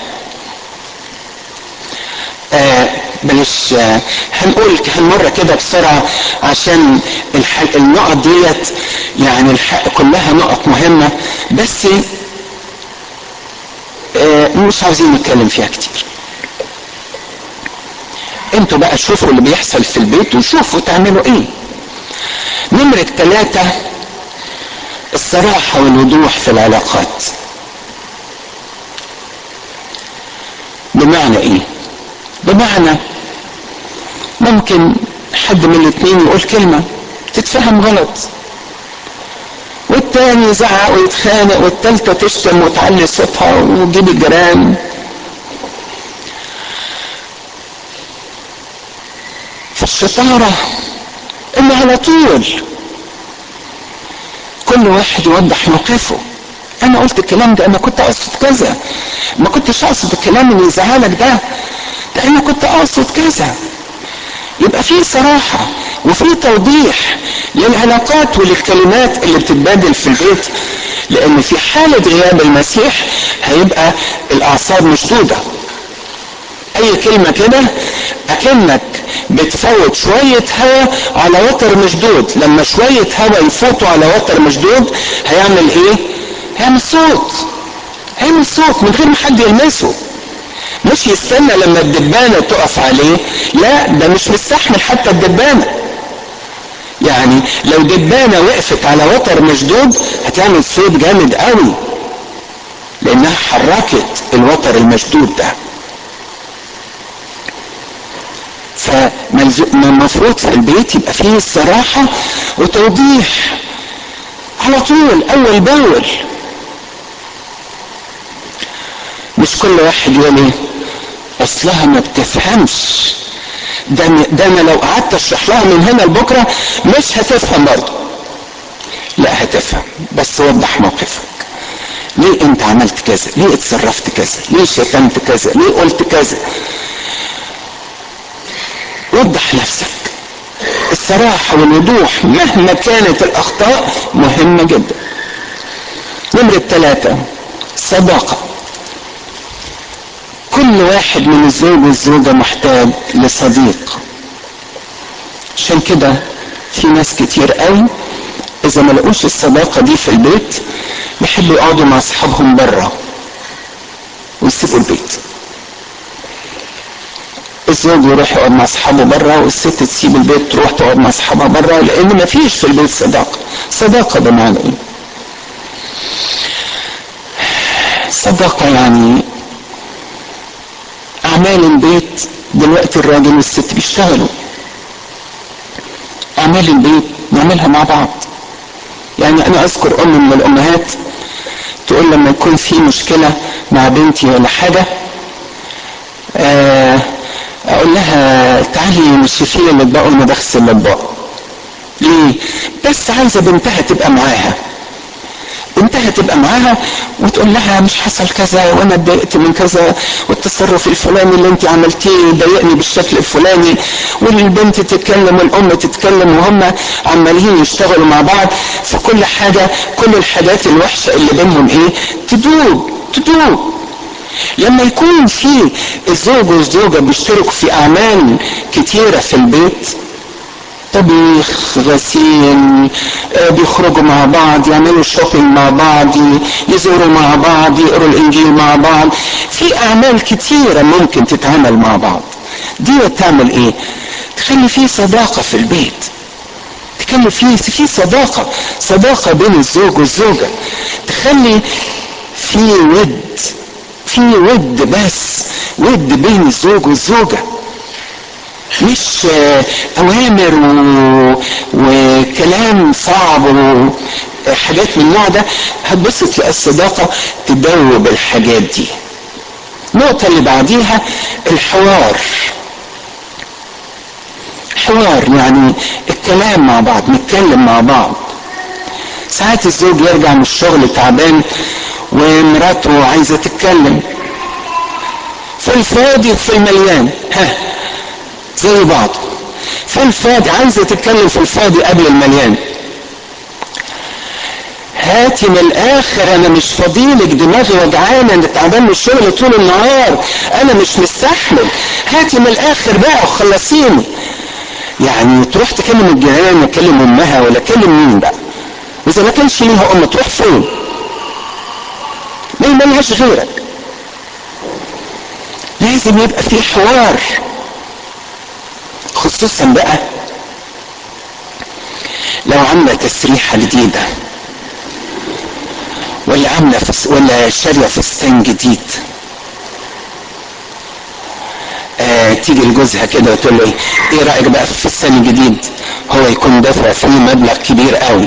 S1: آه بلاش آه هنقول هنمر كده بسرعه عشان النقط ديت يعني الحق كلها نقط مهمه بس آه مش عاوزين نتكلم فيها كتير انتوا بقى شوفوا اللي بيحصل في البيت وشوفوا تعملوا ايه نمرة ثلاثة الصراحة والوضوح في العلاقات بمعنى ايه بمعنى ممكن حد من الاثنين يقول كلمة تتفهم غلط والتاني يزعق ويتخانق والتالتة تشتم وتعلي صوتها وتجيب الجيران فالشطارة ان على طول كل واحد يوضح موقفه انا قلت الكلام ده انا كنت اقصد كذا ما كنتش اقصد الكلام اللي يزعلك ده ده انا كنت اقصد كذا يبقى في صراحة وفي توضيح للعلاقات وللكلمات اللي بتتبادل في البيت لان في حالة غياب المسيح هيبقى الاعصاب مشدودة اي كلمة كده اكنك بتفوت شوية هواء على وتر مشدود لما شوية هواء يفوتوا على وتر مشدود هيعمل ايه هيعمل صوت هيعمل صوت من غير ما حد يلمسه مش يستنى لما الدبانة تقف عليه لا ده مش مستحمل حتى الدبانة يعني لو دبانة وقفت على وتر مشدود هتعمل صوت جامد قوي لانها حركت الوتر المشدود ده فالمفروض في البيت يبقى فيه الصراحة وتوضيح على طول أول بأول مش كل واحد يقول ايه اصلها ما بتفهمش ده, ده انا لو قعدت اشرح لها من هنا لبكره مش هتفهم برضه لا هتفهم بس وضح موقفك ليه انت عملت كذا ليه اتصرفت كذا ليه شتمت كذا ليه قلت كذا وضح نفسك الصراحة والوضوح مهما كانت الأخطاء مهمة جدا نمرة ثلاثة صداقة كل واحد من الزوج والزوجة محتاج لصديق عشان كده في ناس كتير قوي إذا ما لقوش الصداقة دي في البيت بيحبوا يقعدوا مع أصحابهم بره ويسيبوا البيت الزوج يروح يقعد مع اصحابه بره والست تسيب البيت تروح تقعد مع اصحابها بره لان ما فيش في البيت صداقه صداقه بمعنى ايه صداقه يعني اعمال البيت دلوقتي الراجل والست بيشتغلوا اعمال البيت نعملها مع بعض يعني انا اذكر ام من الامهات تقول لما يكون في مشكله مع بنتي ولا حاجه آه اقول لها تعالي نشوفي لي الاطباق وانا بغسل الاطباق ليه بس عايزه بنتها تبقى معاها بنتها تبقى معاها وتقول لها مش حصل كذا وانا اتضايقت من كذا والتصرف الفلاني اللي انت عملتيه ضايقني بالشكل الفلاني والبنت تتكلم والام تتكلم وهم عمالين يشتغلوا مع بعض في كل حاجه كل الحاجات الوحشه اللي بينهم ايه تدوب تدوب لما يكون في الزوج والزوجة بيشتركوا في أعمال كتيرة في البيت طبيخ غسيل بيخرجوا مع بعض يعملوا شوبينج مع بعض يزوروا مع بعض يقروا الانجيل مع بعض في اعمال كتيره ممكن تتعمل مع بعض دي تعمل ايه تخلي فيه صداقة في البيت تخلي فيه في صداقة صداقة بين الزوج والزوجة تخلي في ود في ود بس ود بين الزوج والزوجة مش اوامر و... وكلام صعب وحاجات من النوع ده هتبص تلاقي الصداقة تدوب الحاجات دي النقطة اللي بعديها الحوار حوار يعني الكلام مع بعض نتكلم مع بعض ساعات الزوج يرجع من الشغل تعبان ومراته عايزة تتكلم في الفاضي وفي المليان ها زي بعض في الفاضي عايزة تتكلم في الفاضي قبل المليان هاتي من الاخر انا مش فاضيلك دماغي وجعانه انا تعبان من الشغل طول النهار انا مش مستحمل هاتي من الاخر بقى وخلصيني يعني تروح تكلم الجيران ولا تكلم امها ولا تكلم مين بقى واذا ما كانش ليها ام تروح فين ما ملهاش غيرك لازم يبقى في حوار خصوصا بقى لو عامله تسريحه جديده ولا عامله فس ولا شاريه فستان جديد آه تيجي لجوزها كده وتقول له ايه رايك بقى في الفستان الجديد هو يكون دافع فيه مبلغ كبير قوي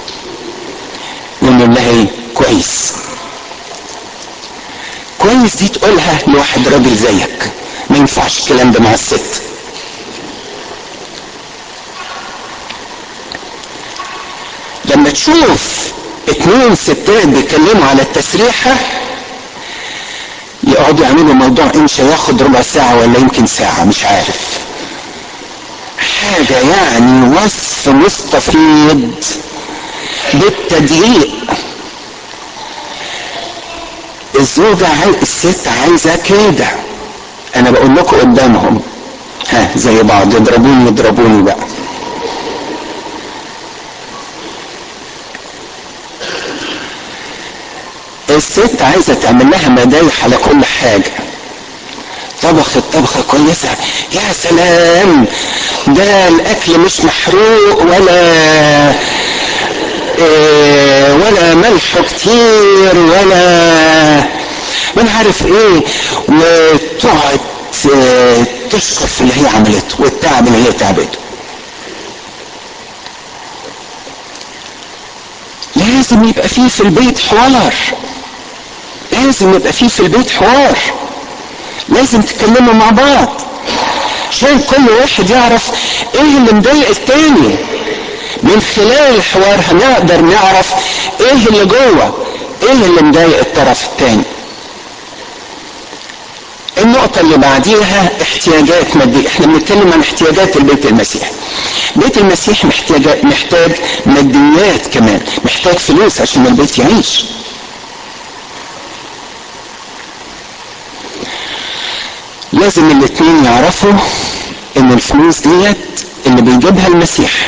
S1: يقول لها ايه كويس كويس دي تقولها لواحد راجل زيك ما ينفعش الكلام ده مع الست لما تشوف اتنين ستات بيتكلموا على التسريحة يقعدوا يعملوا موضوع انشا ياخد ربع ساعة ولا يمكن ساعة مش عارف حاجة يعني وصف مستفيض بالتدقيق الزوجة عايز الست عايزة كده انا بقول لكم قدامهم ها زي بعض يضربوني يضربوني بقى الست عايزة تعمل لها مدايح على كل حاجة طبخت طبخة كويسة يا سلام ده الأكل مش محروق ولا إيه ولا ملح كتير ولا ما عارف ايه وتقعد تشكر في اللي هي عملته والتعب اللي هي تعبته لازم يبقى فيه في البيت حوار لازم يبقى فيه في البيت حوار لازم تتكلموا مع بعض عشان كل واحد يعرف ايه اللي مضايق التاني من خلال الحوار هنقدر نعرف ايه اللي جوه ايه اللي مضايق الطرف التاني النقطة اللي بعديها احتياجات مادية احنا بنتكلم عن احتياجات البيت المسيحي بيت المسيح محتاج محتاج ماديات كمان محتاج فلوس عشان البيت يعيش لازم الاتنين يعرفوا ان الفلوس ديت اللي بيجيبها المسيح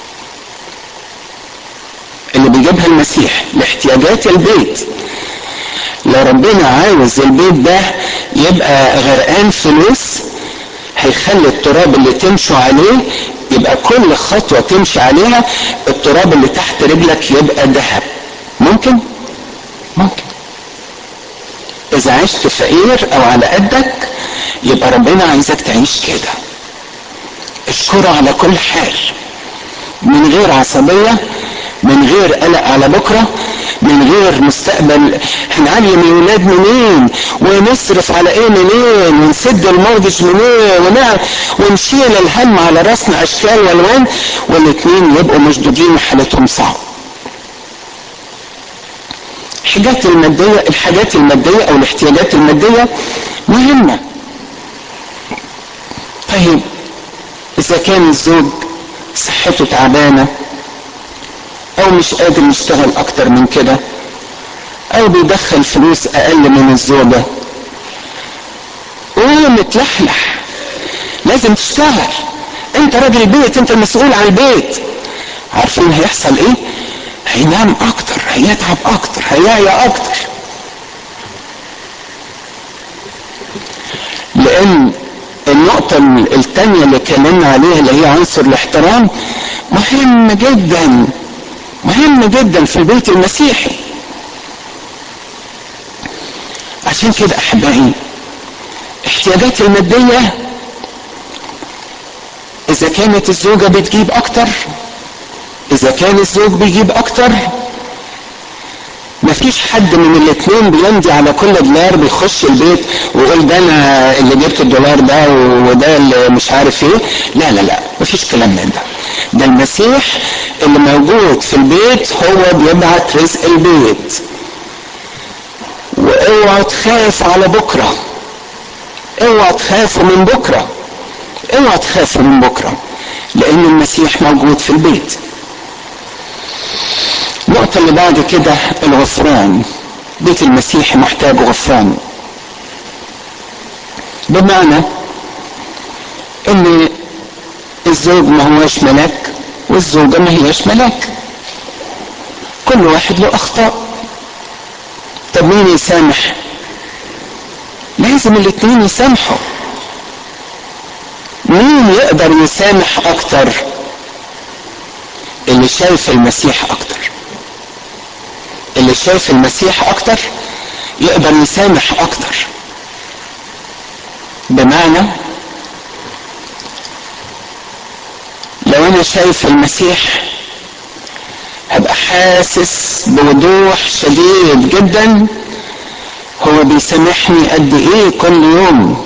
S1: اللي بيجيبها المسيح لاحتياجات البيت لو ربنا عاوز البيت ده يبقى غرقان فلوس هيخلي التراب اللي تمشوا عليه يبقى كل خطوة تمشي عليها التراب اللي تحت رجلك يبقى ذهب ممكن ممكن اذا عشت فقير او على قدك يبقى ربنا عايزك تعيش كده اشكره على كل حال من غير عصبية من غير قلق على بكرة من غير مستقبل هنعلم الولاد منين ونصرف على ايه منين ونسد المورجج منين ونعم ونشيل الهم على راسنا اشكال والوان والاتنين يبقوا مشدودين وحالتهم صعب الحاجات المادية الحاجات المادية او الاحتياجات المادية مهمة طيب اذا كان الزوج صحته تعبانة او مش قادر يشتغل اكتر من كده او بيدخل فلوس اقل من الزوجة ومتلحلح لازم تشتغل انت راجل البيت انت المسؤول عن البيت عارفين هيحصل ايه هينام اكتر هيتعب اكتر هيعيا اكتر لان النقطة النقطة التانية اللي اتكلمنا عليها اللي هي عنصر الاحترام مهم جدا مهم جدا في البيت المسيحي عشان كده احبائي احتياجات المادية اذا كانت الزوجة بتجيب اكتر اذا كان الزوج بيجيب اكتر مفيش حد من الاثنين بيمضي على كل دولار بيخش البيت ويقول ده انا اللي جبت الدولار ده وده اللي مش عارف ايه لا لا لا مفيش كلام من ده ده المسيح اللي موجود في البيت هو بيبعت رزق البيت واوعوا تخاف على بكره اوعوا تخافوا من بكره اوعوا تخافوا من بكره لان المسيح موجود في البيت النقطة اللي بعد كده الغفران بيت المسيح محتاج غفران بمعنى ان الزوج ما هوش ملاك والزوجة ما هياش ملاك كل واحد له اخطاء طب مين يسامح لازم الاتنين يسامحوا مين يقدر يسامح اكتر اللي شايف المسيح اكتر اللي شايف المسيح اكتر يقدر يسامح اكتر بمعنى لو انا شايف المسيح هبقى حاسس بوضوح شديد جدا هو بيسامحني قد ايه كل يوم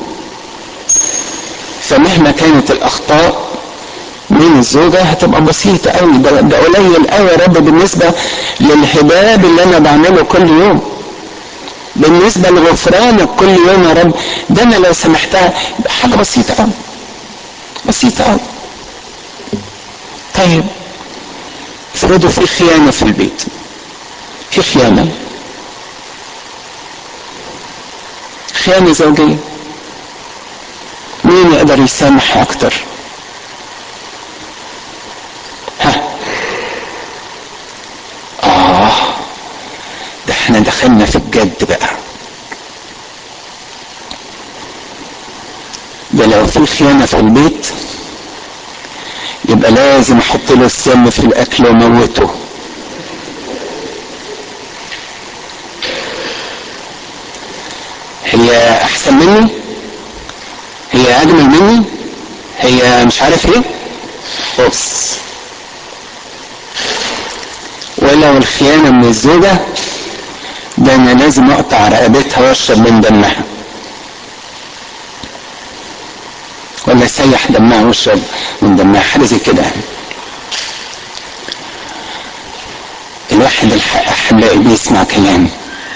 S1: فمهما كانت الاخطاء من الزوجة هتبقى بسيطة قوي ده, ده قليل قوي يا رب بالنسبة للهباب اللي انا بعمله كل يوم بالنسبة لغفرانك كل يوم يا رب ده انا لو سمحتها حاجة بسيطة قوي بسيطة قوي طيب افرضوا في خيانة في البيت في خيانة خيانة زوجية مين يقدر يسامح اكتر ها اه ده احنا دخلنا في الجد بقى ده لو في خيانة في البيت يبقى لازم احط له السم في الاكل واموته هي احسن مني هي اجمل مني هي مش عارف ايه اوبس ولو الخيانة من الزوجة ده انا لازم اقطع رقبتها واشرب من دمها ولا سيح دمها واشرب من دمها حاجة زي كده الواحد الحق احبائي بيسمع كلام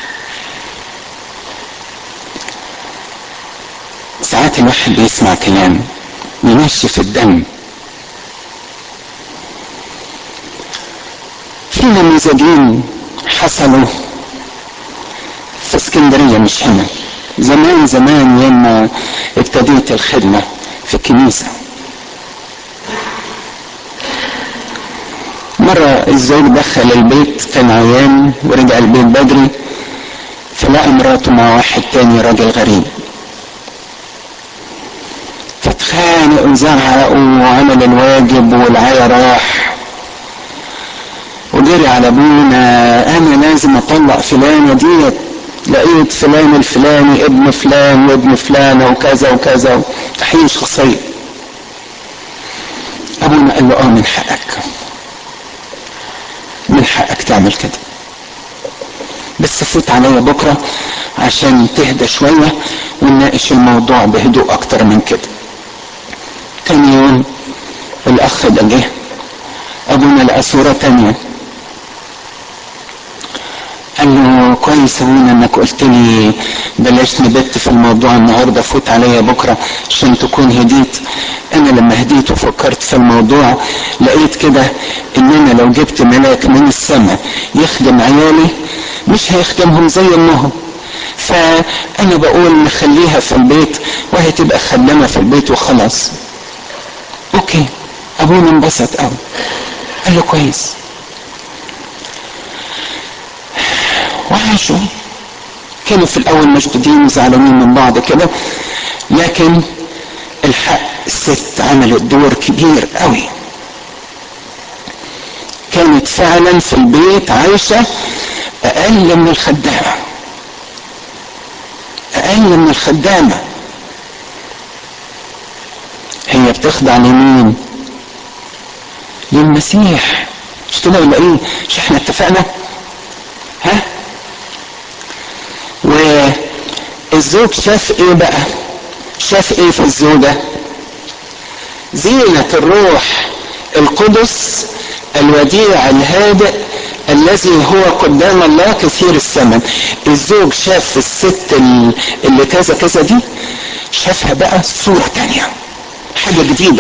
S1: ساعات الواحد بيسمع كلام ينشف الدم في نموذجين حصلوا في اسكندرية مش هنا زمان زمان يوم ابتديت الخدمة في الكنيسة مرة الزوج دخل البيت كان عيان ورجع البيت بدري فلقى مراته مع واحد تاني راجل غريب فاتخانق وزعق وعمل الواجب والعيا راح وجري على ابونا انا لازم اطلق فلانه ديت لقيت فلان الفلاني ابن فلان وابن فلانه وكذا وكذا تحقيق شخصيه ابونا قال له اه من حقك من حقك تعمل كده بس فوت عليا بكره عشان تهدى شويه ونناقش الموضوع بهدوء اكتر من كده تاني يوم الاخ ده جه ابونا لقى صوره تانيه قال له كويس ابونا انك قلت لي بلاش نبت في الموضوع النهارده فوت عليا بكره عشان تكون هديت انا لما هديت وفكرت في الموضوع لقيت كده ان انا لو جبت ملاك من السماء يخدم عيالي مش هيخدمهم زي امهم فانا بقول نخليها في البيت وهي تبقى خدامه في البيت وخلاص اوكي ابونا انبسط قوي قال له كويس وعاشوا كانوا في الاول مشدودين وزعلانين من بعض كده لكن الحق الست عملت دور كبير قوي كانت فعلا في البيت عايشة أقل من الخدامة أقل من الخدامة هي بتخضع لمين؟ للمسيح مش كده ولا ايه؟ مش احنا اتفقنا؟ ها؟ والزوج شاف ايه بقى؟ شاف ايه في الزوجة؟ زينة الروح القدس الوديع الهادئ الذي هو قدام الله كثير الثمن الزوج شاف الست اللي كذا كذا دي شافها بقى صورة تانية حاجة جديدة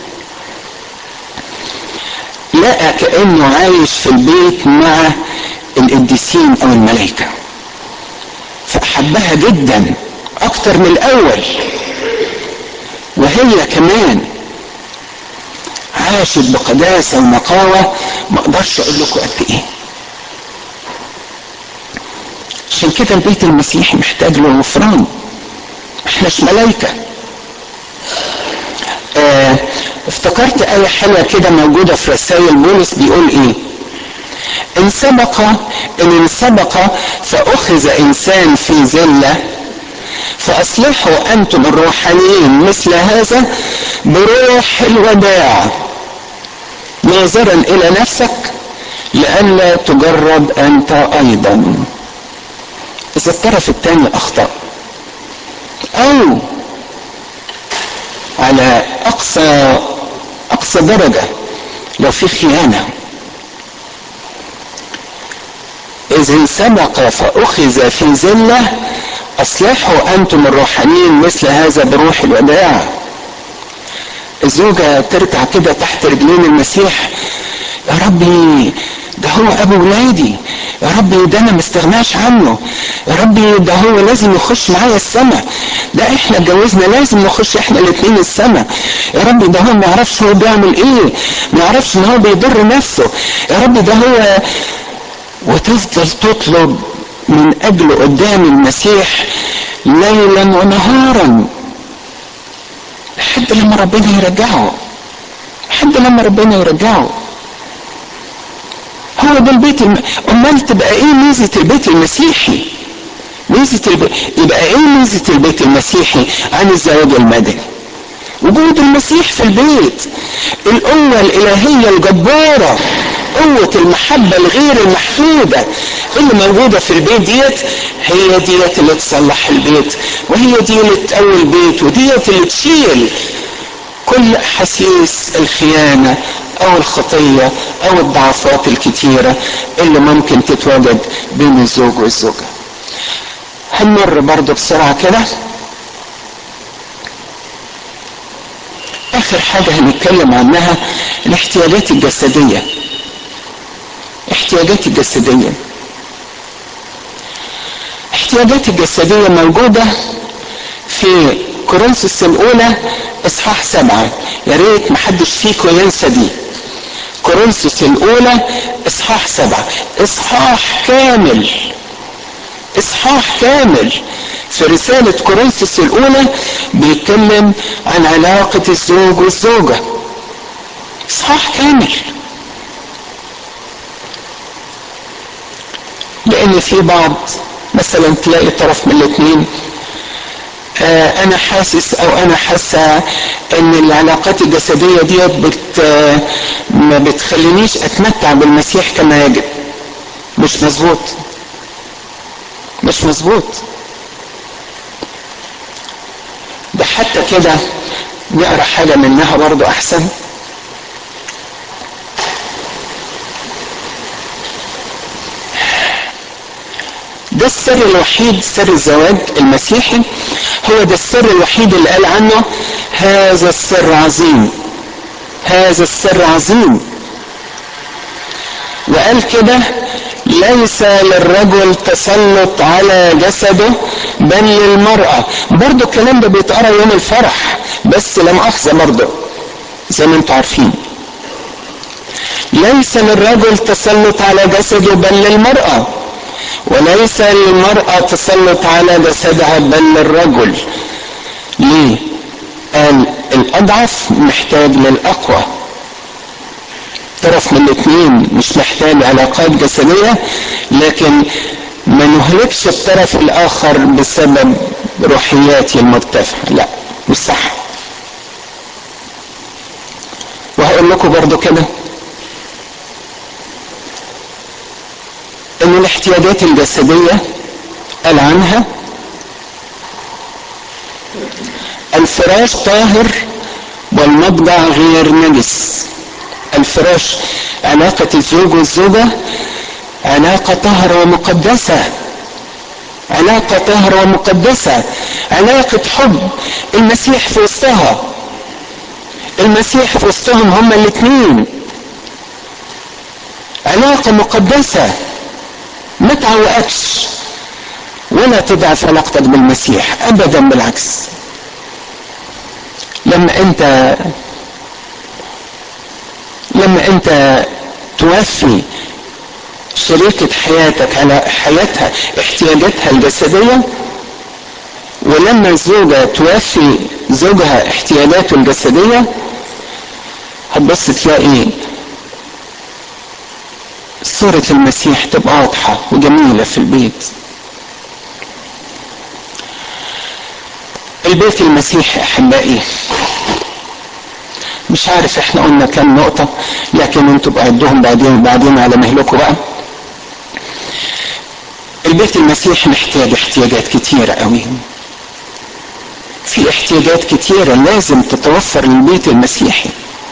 S1: لقى كأنه عايش في البيت مع القديسين أو الملائكة فأحبها جدا أكتر من الأول وهي كمان عاشت بقداسة ونقاوة ما اقدرش اقول لكم قد ايه عشان كده البيت المسيحي محتاج له غفران احناش ملايكة اه افتكرت آية حلوة كده موجودة في رسائل بولس بيقول ايه ان سبق ان ان سبق فاخذ انسان في زله فاصلحوا انتم الروحانيين مثل هذا بروح الوداع ناظرا الى نفسك لئلا تجرب انت ايضا اذا الطرف الثاني اخطا او على اقصى اقصى درجه لو في خيانه اذا سبق فاخذ في زله اصلحوا انتم الروحانيين مثل هذا بروح الوداع الزوجة تركع كده تحت رجلين المسيح يا ربي ده هو ابو ولادي يا ربي ده انا مستغناش عنه يا ربي ده هو لازم يخش معايا السماء ده احنا اتجوزنا لازم نخش احنا الاثنين السماء يا ربي ده هو ما يعرفش هو بيعمل ايه ما يعرفش ان هو بيضر نفسه يا ربي ده هو وتفضل تطلب من اجله قدام المسيح ليلا ونهارا لحد لما ربنا يرجعه لحد لما ربنا يرجعه هو ده البيت الم... امال تبقى ايه ميزه البيت المسيحي ميزه الب... يبقى ايه ميزه البيت المسيحي عن الزواج المدني وجود المسيح في البيت القوه الالهيه الجباره قوة المحبة الغير المحدودة اللي موجودة في البيت ديت هي ديت اللي تصلح البيت وهي دي اللي تقوي البيت وديت اللي تشيل كل أحاسيس الخيانة أو الخطية أو الضعفات الكتيرة اللي ممكن تتواجد بين الزوج والزوجة هنمر برضو بسرعة كده آخر حاجة هنتكلم عنها الاحتياجات الجسدية احتياجات الجسدية احتياجات الجسدية موجودة في كورنثوس الأولى إصحاح سبعة يا ريت محدش فيكم ينسى دي كورنثوس الأولى إصحاح سبعة إصحاح كامل إصحاح كامل في رسالة كورنثوس الأولى بيتكلم عن علاقة الزوج والزوجة إصحاح كامل لان في بعض مثلا تلاقي طرف من الاثنين آه انا حاسس او انا حاسه ان العلاقات الجسديه ديت بت ما بتخلينيش اتمتع بالمسيح كما يجب مش مظبوط مش مظبوط ده حتى كده نقرا حاجه منها برضو احسن ده السر الوحيد سر الزواج المسيحي هو ده السر الوحيد اللي قال عنه هذا السر عظيم هذا السر عظيم وقال كده ليس للرجل تسلط على جسده بل للمرأة برضو الكلام ده بيتقرا يوم الفرح بس لا مؤاخذة برضو زي ما انتم عارفين ليس للرجل تسلط على جسده بل للمرأة وليس للمرأة تسلط على جسدها بل للرجل ليه قال الاضعف محتاج للاقوى طرف من الاثنين مش محتاج علاقات جسدية لكن ما نهلكش الطرف الاخر بسبب روحياتي المرتفعة لا مش صح وهقول لكم برضو كده ان الاحتياجات الجسدية قال عنها الفراش طاهر والمضجع غير نجس الفراش علاقة الزوج والزوجة علاقة طاهرة ومقدسة علاقة طاهرة ومقدسة علاقة حب المسيح في وسطها المسيح في وسطهم هما الاثنين علاقة مقدسة ما تعوقكش ولا تضعف علاقتك بالمسيح ابدا بالعكس لما انت لما انت توفي شريكة حياتك على حياتها احتياجاتها الجسدية ولما الزوجة توفي زوجها احتياجاته الجسدية هتبص تلاقي صورة المسيح تبقى واضحة وجميلة في البيت البيت المسيحي احبائي مش عارف احنا قلنا كام نقطة لكن انتوا بعدهم بعدين بعدين على مهلكم بقى البيت المسيحي محتاج احتياجات كتيرة قوي في احتياجات كتيرة لازم تتوفر للبيت المسيحي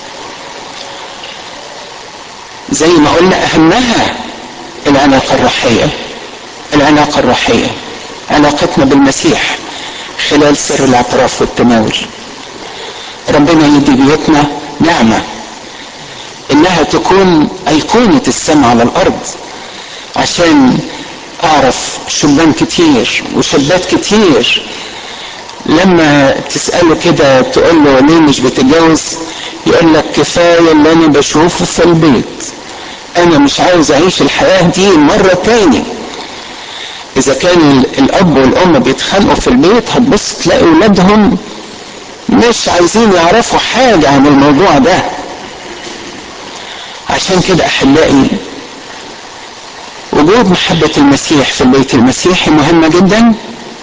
S1: زي ما قلنا اهمها العلاقة الروحية العلاقة الروحية علاقتنا بالمسيح خلال سر الاعتراف والتناول ربنا يدي بيوتنا نعمة انها تكون ايقونة السماء على الارض عشان اعرف شبان كتير وشابات كتير لما تسأله كده تقول له ليه مش بتتجوز يقول لك كفاية اللي انا بشوفه في البيت انا مش عاوز اعيش الحياة دي مرة تاني اذا كان الاب والام بيتخانقوا في البيت هتبص تلاقي ولادهم مش عايزين يعرفوا حاجة عن الموضوع ده عشان كده احبائي وجود محبة المسيح في البيت المسيحي مهمة جدا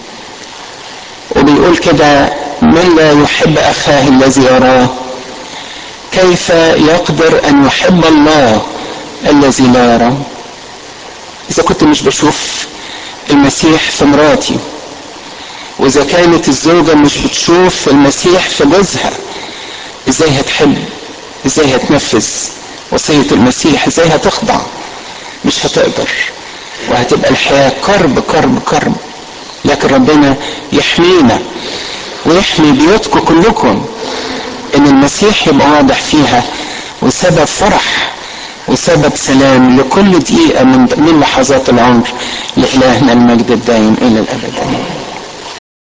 S1: وبيقول كده من لا يحب اخاه الذي يراه كيف يقدر ان يحب الله الذي لا يراه اذا كنت مش بشوف المسيح في مراتي واذا كانت الزوجة مش بتشوف المسيح في جوزها ازاي هتحب ازاي هتنفذ وصية المسيح ازاي هتخضع مش هتقدر وهتبقى الحياة كرب كرب كرب لكن ربنا يحمينا ويحمي بيوتكم كلكم ان المسيح يبقى واضح فيها وسبب فرح وسبب سلام لكل دقيقة من من لحظات العمر لإلهنا المجد الدائم إلى الأبد آمين